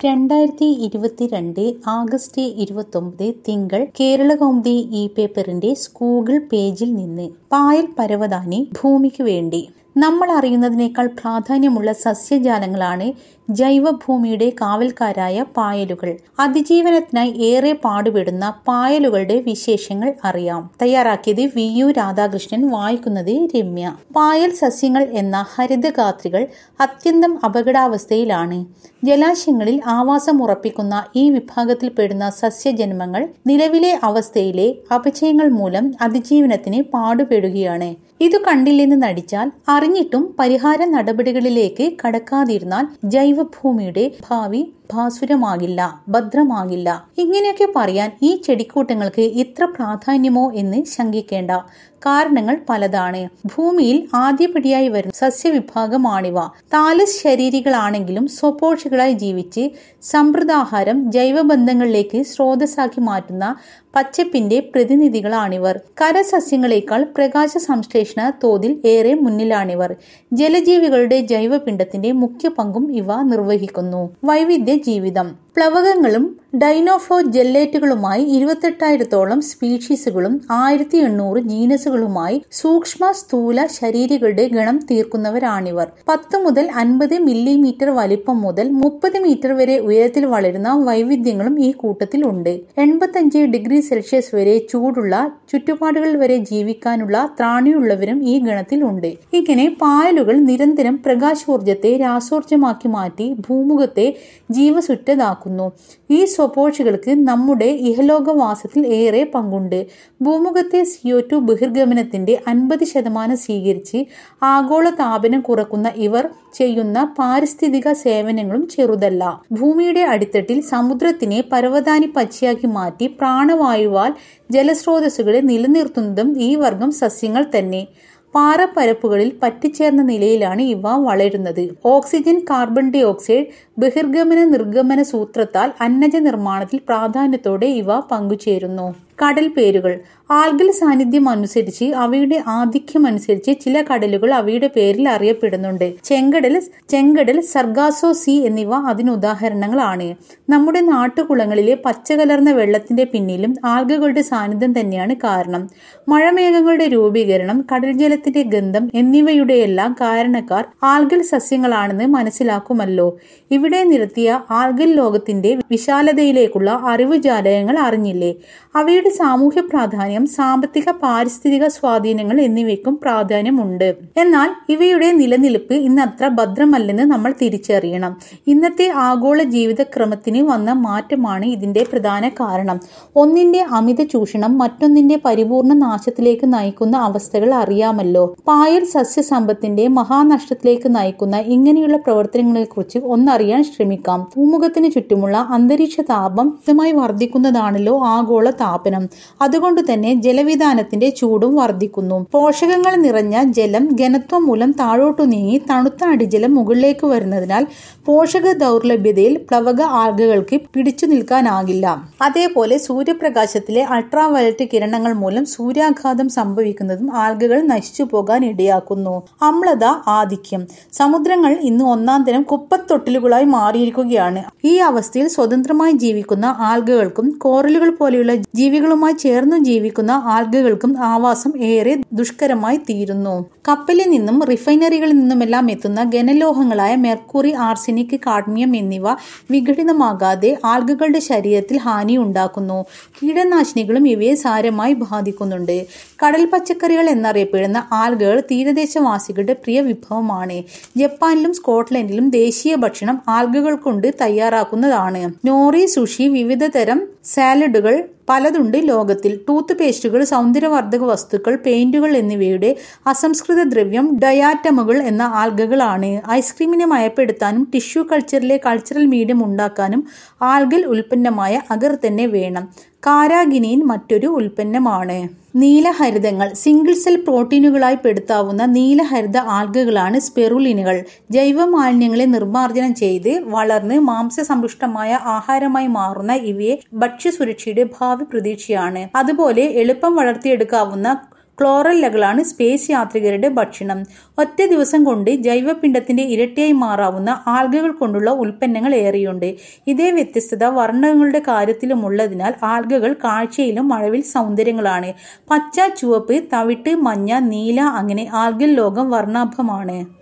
രണ്ടായിരത്തി ഇരുപത്തിരണ്ട് ആഗസ്റ്റ് ഇരുപത്തൊമ്പത് തിങ്കൾ കേരളകൗമുദി ഈ പേപ്പറിന്റെ സ്കൂഗിൾ പേജിൽ നിന്ന് പായൽ പരവതാനി ഭൂമിക്ക് വേണ്ടി നമ്മൾ അറിയുന്നതിനേക്കാൾ പ്രാധാന്യമുള്ള സസ്യജാലങ്ങളാണ് ജൈവഭൂമിയുടെ കാവൽക്കാരായ പായലുകൾ അതിജീവനത്തിനായി ഏറെ പാടുപെടുന്ന പായലുകളുടെ വിശേഷങ്ങൾ അറിയാം തയ്യാറാക്കിയത് വി യു രാധാകൃഷ്ണൻ വായിക്കുന്നത് രമ്യ പായൽ സസ്യങ്ങൾ എന്ന ഹരിതഗാത്രികൾ അത്യന്തം അപകടാവസ്ഥയിലാണ് ജലാശയങ്ങളിൽ ആവാസം ഉറപ്പിക്കുന്ന ഈ വിഭാഗത്തിൽപ്പെടുന്ന സസ്യജന്മങ്ങൾ നിലവിലെ അവസ്ഥയിലെ അപചയങ്ങൾ മൂലം അതിജീവനത്തിന് പാടുപെടുകയാണ് ഇതു കണ്ടില്ലെന്ന് നടിച്ചാൽ അറിഞ്ഞിട്ടും പരിഹാര നടപടികളിലേക്ക് കടക്കാതിരുന്നാൽ ജൈവഭൂമിയുടെ ഭാവി ഭാസുരമാകില്ല ഭദ്രമാകില്ല ഇങ്ങനെയൊക്കെ പറയാൻ ഈ ചെടിക്കൂട്ടങ്ങൾക്ക് ഇത്ര പ്രാധാന്യമോ എന്ന് ശങ്കിക്കേണ്ട കാരണങ്ങൾ പലതാണ് ഭൂമിയിൽ ആദ്യപടിയായി വരുന്ന സസ്യവിഭാഗമാണിവ താലസ് ശരീരികളാണെങ്കിലും സ്വപോഷികളായി ജീവിച്ച് സമ്പ്രദാഹാരം ജൈവബന്ധങ്ങളിലേക്ക് സ്രോതസ്സാക്കി മാറ്റുന്ന പച്ചപ്പിന്റെ പ്രതിനിധികളാണിവർ കരസസ്യങ്ങളെക്കാൾ പ്രകാശ സംശ്ലേഷണ തോതിൽ ഏറെ മുന്നിലാണിവർ ജലജീവികളുടെ ജൈവപിണ്ഡത്തിന്റെ മുഖ്യ പങ്കും ഇവ നിർവഹിക്കുന്നു വൈവിധ്യ ജീവിതം പ്ലവകങ്ങളും ഡൈനോഫോ ജെല്ലേറ്റുകളുമായി ഇരുപത്തെട്ടായിരത്തോളം സ്പീഷീസുകളും ആയിരത്തി എണ്ണൂറ് ജീനസുകളുമായി സൂക്ഷ്മ സ്ഥൂല ശരീരങ്ങളുടെ ഗണം തീർക്കുന്നവരാണിവർ പത്ത് മുതൽ അൻപത് മില്ലിമീറ്റർ വലിപ്പം മുതൽ മുപ്പത് മീറ്റർ വരെ ഉയരത്തിൽ വളരുന്ന വൈവിധ്യങ്ങളും ഈ കൂട്ടത്തിൽ ഉണ്ട് എൺപത്തഞ്ച് ഡിഗ്രി സെൽഷ്യസ് വരെ ചൂടുള്ള ചുറ്റുപാടുകൾ വരെ ജീവിക്കാനുള്ള ത്രാണിയുള്ളവരും ഈ ഗണത്തിൽ ഉണ്ട് ഇങ്ങനെ പായലുകൾ നിരന്തരം പ്രകാശോർജത്തെ രാസോർജമാക്കി മാറ്റി ഭൂമുഖത്തെ ജീവസുറ്റതാക്കുന്നു ഈ സ്വപോഷികൾക്ക് നമ്മുടെ ഇഹലോകവാസത്തിൽ ഏറെ പങ്കുണ്ട് ഭൂമുഖത്തെ സിഒ ടു ബഹിർഗമനത്തിന്റെ അൻപത് ശതമാനം സ്വീകരിച്ച് ആഗോള താപനം കുറക്കുന്ന ഇവർ ചെയ്യുന്ന പാരിസ്ഥിതിക സേവനങ്ങളും ചെറുതല്ല ഭൂമിയുടെ അടിത്തട്ടിൽ സമുദ്രത്തിനെ പരവതാനി പച്ചയാക്കി മാറ്റി പ്രാണവായുവാൽ ജലസ്രോതസ്സുകളെ നിലനിർത്തുന്നതും ഈ വർഗം സസ്യങ്ങൾ തന്നെ പാറപ്പരപ്പുകളിൽ പറ്റിച്ചേർന്ന നിലയിലാണ് ഇവ വളരുന്നത് ഓക്സിജൻ കാർബൺ ഡൈ ഓക്സൈഡ് ബഹിർഗമന നിർഗമന സൂത്രത്താൽ അന്നജ നിർമ്മാണത്തിൽ പ്രാധാന്യത്തോടെ ഇവ പങ്കുചേരുന്നു കടൽ പേരുകൾ ആൽഗൽ സാന്നിധ്യം അനുസരിച്ച് അവയുടെ ആധിക്യം അനുസരിച്ച് ചില കടലുകൾ അവയുടെ പേരിൽ അറിയപ്പെടുന്നുണ്ട് ചെങ്കടൽ ചെങ്കടൽ സർഗാസോ സി എന്നിവ അതിന് ഉദാഹരണങ്ങളാണ് നമ്മുടെ നാട്ടുകുളങ്ങളിലെ പച്ചകലർന്ന വെള്ളത്തിന്റെ പിന്നിലും ആൽഗകളുടെ സാന്നിധ്യം തന്നെയാണ് കാരണം മഴമേഘങ്ങളുടെ രൂപീകരണം കടൽ ജലത്തിന്റെ ഗന്ധം എന്നിവയുടെയെല്ലാം കാരണക്കാർ ആൽഗൽ സസ്യങ്ങളാണെന്ന് മനസ്സിലാക്കുമല്ലോ ഇവിടെ നിരത്തിയ ആൽഗൽ ലോകത്തിന്റെ വിശാലതയിലേക്കുള്ള അറിവ് ജാലകങ്ങൾ അറിഞ്ഞില്ലേ അവയുടെ സാമൂഹ്യ പ്രാധാന്യം സാമ്പത്തിക പാരിസ്ഥിതിക സ്വാധീനങ്ങൾ എന്നിവയ്ക്കും പ്രാധാന്യമുണ്ട് എന്നാൽ ഇവയുടെ നിലനിൽപ്പ് ഇന്ന് അത്ര ഭദ്രമല്ലെന്ന് നമ്മൾ തിരിച്ചറിയണം ഇന്നത്തെ ആഗോള ജീവിതക്രമത്തിന് വന്ന മാറ്റമാണ് ഇതിന്റെ പ്രധാന കാരണം ഒന്നിന്റെ അമിത ചൂഷണം മറ്റൊന്നിന്റെ പരിപൂർണ നാശത്തിലേക്ക് നയിക്കുന്ന അവസ്ഥകൾ അറിയാമല്ലോ പായൽ സസ്യസമ്പത്തിന്റെ മഹാനഷ്ടത്തിലേക്ക് നയിക്കുന്ന ഇങ്ങനെയുള്ള പ്രവർത്തനങ്ങളെക്കുറിച്ച് ഒന്നറിയാൻ ശ്രമിക്കാം ഭൂമുഖത്തിന് ചുറ്റുമുള്ള അന്തരീക്ഷ താപം ശക്തമായി വർദ്ധിക്കുന്നതാണല്ലോ ആഗോള താപനം അതുകൊണ്ട് തന്നെ ജലവിധാനത്തിന്റെ ചൂടും വർദ്ധിക്കുന്നു പോഷകങ്ങൾ നിറഞ്ഞ ജലം ഘനത്വം മൂലം താഴോട്ടു നീങ്ങി തണുത്ത അടിജലം മുകളിലേക്ക് വരുന്നതിനാൽ പോഷക ദൗർലഭ്യതയിൽ പ്ലവക ആൽഗകൾക്ക് പിടിച്ചു നിൽക്കാനാകില്ല അതേപോലെ സൂര്യപ്രകാശത്തിലെ അൾട്രാവയലറ്റ് കിരണങ്ങൾ മൂലം സൂര്യാഘാതം സംഭവിക്കുന്നതും ആൽഗകൾ നശിച്ചു പോകാൻ ഇടയാക്കുന്നു അമ്ലത ആധിക്യം സമുദ്രങ്ങൾ ഇന്ന് ഒന്നാം തരം കുപ്പത്തൊട്ടിലുകളായി മാറിയിരിക്കുകയാണ് ഈ അവസ്ഥയിൽ സ്വതന്ത്രമായി ജീവിക്കുന്ന ആൽഗകൾക്കും കോറലുകൾ പോലെയുള്ള ജീവികളുമായി ചേർന്നു ജീവിക്കുന്ന ആൽഗകൾക്കും ആവാസം ഏറെ ദുഷ്കരമായി തീരുന്നു കപ്പലിൽ നിന്നും റിഫൈനറികളിൽ നിന്നുമെല്ലാം എത്തുന്ന ഘനലോഹങ്ങളായ മെർക്കുറി ആർസെനിക് കാഡ്മിയം എന്നിവ വിഘടിതമാകാതെ ആൽഗകളുടെ ശരീരത്തിൽ ഹാനി ഉണ്ടാക്കുന്നു കീടനാശിനികളും ഇവയെ സാരമായി ബാധിക്കുന്നുണ്ട് കടൽ പച്ചക്കറികൾ എന്നറിയപ്പെടുന്ന ആൽഗകൾ തീരദേശവാസികളുടെ പ്രിയ വിഭവമാണ് ജപ്പാനിലും സ്കോട്ട്ലൻഡിലും ദേശീയ ഭക്ഷണം ആൽഗകൾ കൊണ്ട് തയ്യാറാക്കുന്നതാണ് നോറി സുഷി വിവിധ തരം സാലഡുകൾ പലതുണ്ട് ലോകത്തിൽ ടൂത്ത് പേസ്റ്റുകൾ സൗന്ദര്യവർദ്ധക വസ്തുക്കൾ പെയിന്റുകൾ എന്നിവയുടെ അസംസ്കൃത ദ്രവ്യം ഡയാറ്റമുകൾ എന്ന ആൽഗകളാണ് ഐസ്ക്രീമിനെ മയപ്പെടുത്താനും ടിഷ്യൂ കൾച്ചറിലെ കൾച്ചറൽ മീഡിയം ഉണ്ടാക്കാനും ആൽഗൽ ഉൽപ്പന്നമായ അഗർ തന്നെ വേണം കാരാഗിനിൻ മറ്റൊരു ഉൽപ്പന്നമാണ് നീലഹരിതങ്ങൾ സിംഗിൾ സെൽ പ്രോട്ടീനുകളായി പെടുത്താവുന്ന നീലഹരിത ആൽഗകളാണ് സ്പെറുലിനുകൾ ജൈവ മാലിന്യങ്ങളെ നിർമ്മാർജ്ജനം ചെയ്ത് വളർന്ന് മാംസസമ്പുഷ്ടമായ ആഹാരമായി മാറുന്ന ഇവയെ ഭക്ഷ്യസുരക്ഷയുടെ ഭാവി പ്രതീക്ഷയാണ് അതുപോലെ എളുപ്പം വളർത്തിയെടുക്കാവുന്ന ക്ലോറല്ലകളാണ് സ്പേസ് യാത്രികരുടെ ഭക്ഷണം ഒറ്റ ദിവസം കൊണ്ട് ജൈവപിണ്ഡത്തിന്റെ ഇരട്ടിയായി മാറാവുന്ന ആൽഗകൾ കൊണ്ടുള്ള ഉൽപ്പന്നങ്ങൾ ഏറെയുണ്ട് ഇതേ വ്യത്യസ്തത വർണ്ണങ്ങളുടെ കാര്യത്തിലുമുള്ളതിനാൽ ആൽഗകൾ കാഴ്ചയിലും മഴവിൽ സൗന്ദര്യങ്ങളാണ് പച്ച ചുവപ്പ് തവിട്ട് മഞ്ഞ നീല അങ്ങനെ ആൽഗൽ ലോകം വർണ്ണാഭമാണ്